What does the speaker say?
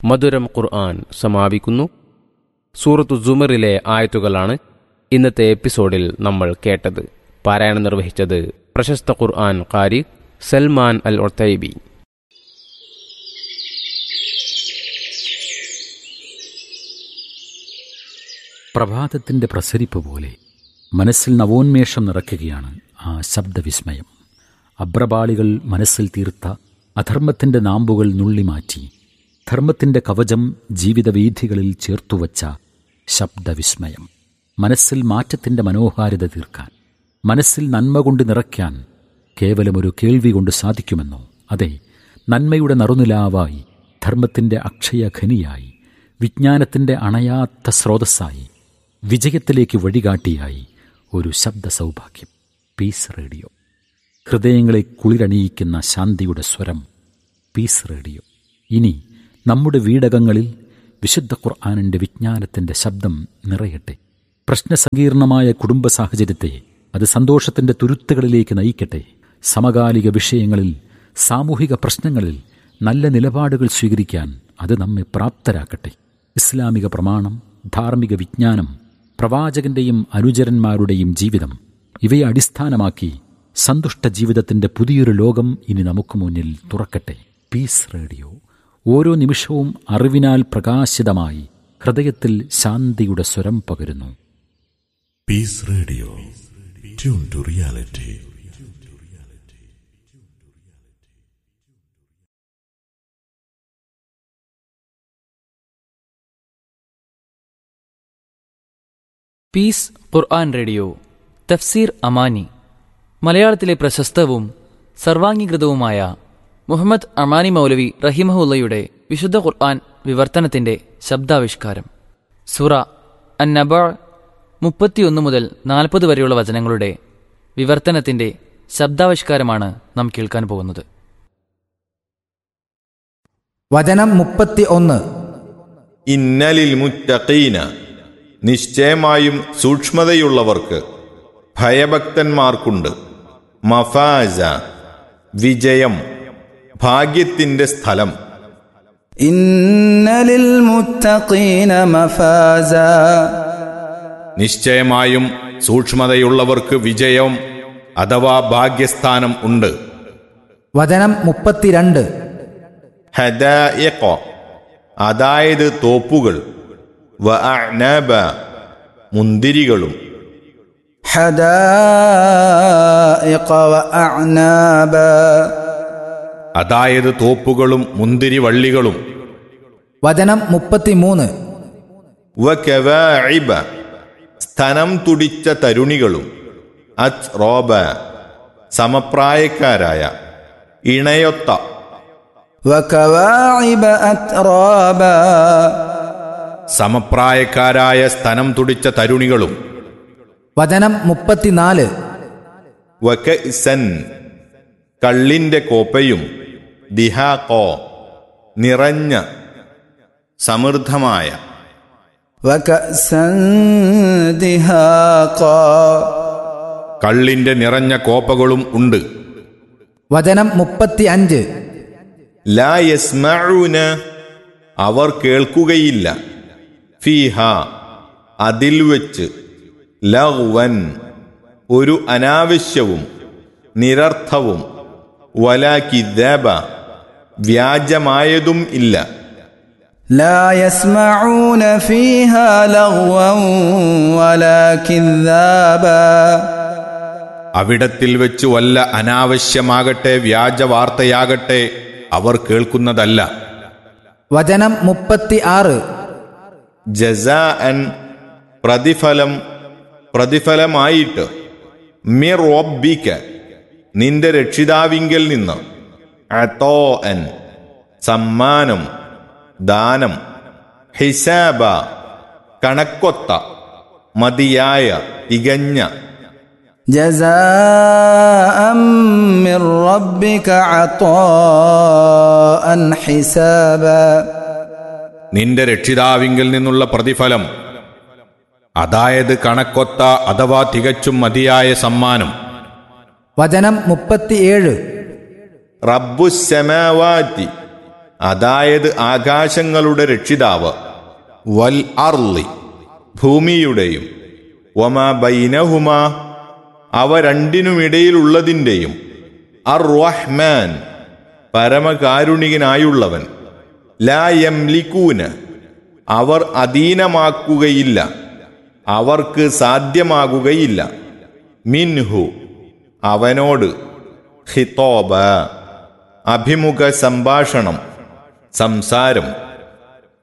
മധുരം ഖുർആൻ സമാപിക്കുന്നു സൂറത്തു സുമറിലെ ആയത്തുകളാണ് ഇന്നത്തെ എപ്പിസോഡിൽ നമ്മൾ കേട്ടത് പാരായണം നിർവഹിച്ചത് പ്രശസ്ത ഖുർആൻ കാരി സൽമാൻ അൽ ഒത്തൈബി പ്രഭാതത്തിൻ്റെ പ്രസരിപ്പ് പോലെ മനസ്സിൽ നവോന്മേഷം നിറയ്ക്കുകയാണ് ആ ശബ്ദവിസ്മയം അബ്രപാളികൾ മനസ്സിൽ തീർത്ത അധർമ്മത്തിൻ്റെ നാമ്പുകൾ നുള്ളിമാറ്റി ധർമ്മത്തിൻ്റെ കവചം ജീവിതവീഥികളിൽ ചേർത്തുവച്ച ശബ്ദവിസ്മയം മനസ്സിൽ മാറ്റത്തിൻ്റെ മനോഹാരിത തീർക്കാൻ മനസ്സിൽ നന്മ കൊണ്ട് നിറയ്ക്കാൻ കേവലമൊരു കേൾവി കൊണ്ട് സാധിക്കുമെന്നോ അതെ നന്മയുടെ നറുനിലാവായി ധർമ്മത്തിൻ്റെ അക്ഷയഖനിയായി വിജ്ഞാനത്തിൻ്റെ അണയാത്ത സ്രോതസ്സായി വിജയത്തിലേക്ക് വഴികാട്ടിയായി ഒരു ശബ്ദ സൗഭാഗ്യം പീസ് റേഡിയോ ഹൃദയങ്ങളെ കുളിരണിയിക്കുന്ന ശാന്തിയുടെ സ്വരം പീസ് റേഡിയോ ഇനി നമ്മുടെ വീടകങ്ങളിൽ വിശുദ്ധ ഖുർആാനിൻ്റെ വിജ്ഞാനത്തിൻ്റെ ശബ്ദം നിറയട്ടെ പ്രശ്നസങ്കീർണമായ കുടുംബ സാഹചര്യത്തെ അത് സന്തോഷത്തിൻ്റെ തുരുത്തുകളിലേക്ക് നയിക്കട്ടെ സമകാലിക വിഷയങ്ങളിൽ സാമൂഹിക പ്രശ്നങ്ങളിൽ നല്ല നിലപാടുകൾ സ്വീകരിക്കാൻ അത് നമ്മെ പ്രാപ്തരാക്കട്ടെ ഇസ്ലാമിക പ്രമാണം ധാർമ്മിക വിജ്ഞാനം പ്രവാചകന്റെയും അനുചരന്മാരുടെയും ജീവിതം ഇവയെ അടിസ്ഥാനമാക്കി സന്തുഷ്ട ജീവിതത്തിന്റെ പുതിയൊരു ലോകം ഇനി നമുക്ക് മുന്നിൽ തുറക്കട്ടെ പീസ് റേഡിയോ ഓരോ നിമിഷവും അറിവിനാൽ പ്രകാശിതമായി ഹൃദയത്തിൽ ശാന്തിയുടെ സ്വരം പകരുന്നു peace radio tune to reality peace Quran radio തഫ്സീർ അമാനി മലയാളത്തിലെ പ്രശസ്തവും സർവാംഗീകൃതവുമായ മുഹമ്മദ് അമാനി മൗലവി റഹിമഹുല്ലയുടെ വിശുദ്ധ ഖുർആൻ വിവർത്തനത്തിന്റെ ശബ്ദാവിഷ്കാരം സുറ അന്നബ മുപ്പത്തിയൊന്ന് മുതൽ നാൽപ്പത് വരെയുള്ള വചനങ്ങളുടെ വിവർത്തനത്തിന്റെ ശബ്ദാവിഷ്കാരമാണ് നാം കേൾക്കാൻ പോകുന്നത് വചനം മുപ്പത്തി ഒന്ന് ഇന്നലിൽ മുറ്റീന നിശ്ചയമായും സൂക്ഷ്മതയുള്ളവർക്ക് ഭയഭക്തന്മാർക്കുണ്ട് മഫാജ വിജയം ഭാഗ്യത്തിന്റെ സ്ഥലം ഇന്നലിൽ മുത്തഖീന മഫാസ നിശ്ചയമായും സൂക്ഷ്മതയുള്ളവർക്ക് വിജയം അഥവാ ഭാഗ്യസ്ഥാനം ഉണ്ട് വചനം മുപ്പത്തിരണ്ട് ഹദായിഖ അതായത് തോപ്പുകൾ വ അഅ്നാബ മുന്തിരികളും حدائق وأعنابا അതായത് തോപ്പുകളും മുന്തിരി വള്ളികളും വചനം മുപ്പത്തിമൂന്ന് വ കവാഇബ സ്ഥനം തുടിച്ച തരുണികളും അച്ച് റോബ സമപ്രായക്കാരായ ഇണയൊത്ത وكواعب أترابا സമപ്രായക്കാരായ സ്ഥനം തുടിച്ച തരുണികളും വചനം മുപ്പത്തിനാല് വകഇസൻ കള്ളിന്റെ കോപ്പയും ദിഹാകോ നിറഞ്ഞ സമൃദ്ധമായ وكأسا دهاقا കള്ളിന്റെ നിറഞ്ഞ കോപ്പകളും ഉണ്ട് വചനം മുപ്പത്തി അഞ്ച് ലാ യസ്മഊന അവർ കേൾക്കുകയില്ല ഫീഹ അതിൽ വെച്ച് ലഗ്വൻ ഒരു അനാവശ്യവും നിരർത്ഥവും വലാകിദബ വ്യാജമായതും ഇല്ല لا يسمعون فيها لغوا ولا كذابا അവിടത്തിൽ വെച്ച് വല്ല അനാവശ്യമാകട്ടെ വ്യാജ വാർത്തയാകട്ടെ അവർ കേൾക്കുന്നതല്ല വചനം മുപ്പത്തി ആറ് ജസാഅൻ പ്രതിഫലം പ്രതിഫലമായിട്ട് മിർ റബ്ബിക നിന്റെ രക്ഷിതാവിങ്കൽ നിന്ന് അത്തോ അൻ സമ്മാനം ദാനം ഹിസാബ കണക്കൊത്ത മതിയായ തികഞ്ഞ جزاء من ربك عطاء حسابا നിന്റെ രക്ഷിതാവിങ്കിൽ നിന്നുള്ള പ്രതിഫലം അതായത് കണക്കൊത്ത അഥവാ തികച്ചും മതിയായ സമ്മാനം വചനം മുപ്പത്തിയേഴ് റബ്ബുസമാവാറ്റി അതായത് ആകാശങ്ങളുടെ രക്ഷിതാവ് വൽ അർളി ഭൂമിയുടെയും വമ ബൈനഹുമ അവ രണ്ടിനുമിടയിലുള്ളതിൻ്റെയും അർ റഹ്മാൻ പരമകാരുണികനായുള്ളവൻ ലാ യംലിക്കൂന അവർ അധീനമാക്കുകയില്ല അവർക്ക് സാധ്യമാകുകയില്ല മിൻഹു അവനോട് ഹിത്തോബ അഭിമുഖ സംഭാഷണം സംസാരം